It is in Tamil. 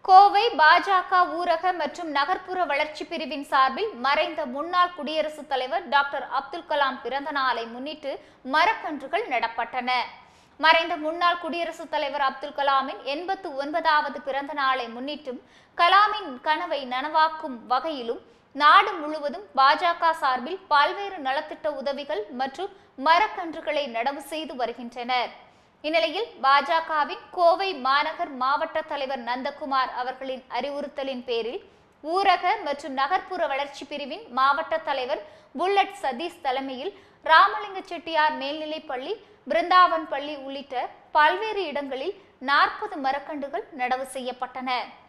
கோவை பாஜக ஊரக மற்றும் நகர்ப்புற வளர்ச்சி பிரிவின் சார்பில் மறைந்த முன்னாள் குடியரசுத் தலைவர் டாக்டர் அப்துல் கலாம் பிறந்த நாளை முன்னிட்டு மரக்கன்றுகள் நடப்பட்டன மறைந்த முன்னாள் குடியரசுத் தலைவர் அப்துல் கலாமின் எண்பத்து ஒன்பதாவது பிறந்த நாளை முன்னிட்டும் கலாமின் கனவை நனவாக்கும் வகையிலும் நாடு முழுவதும் பாஜக சார்பில் பல்வேறு நலத்திட்ட உதவிகள் மற்றும் மரக்கன்றுகளை நடவு செய்து வருகின்றனர் இந்நிலையில் பாஜகவின் கோவை மாநகர் மாவட்ட தலைவர் நந்தகுமார் அவர்களின் அறிவுறுத்தலின் பேரில் ஊரக மற்றும் நகர்ப்புற வளர்ச்சி பிரிவின் மாவட்ட தலைவர் புல்லட் சதீஷ் தலைமையில் ராமலிங்க செட்டியார் மேல்நிலைப்பள்ளி பிருந்தாவன் பள்ளி உள்ளிட்ட பல்வேறு இடங்களில் நாற்பது மரக்கன்றுகள் நடவு செய்யப்பட்டன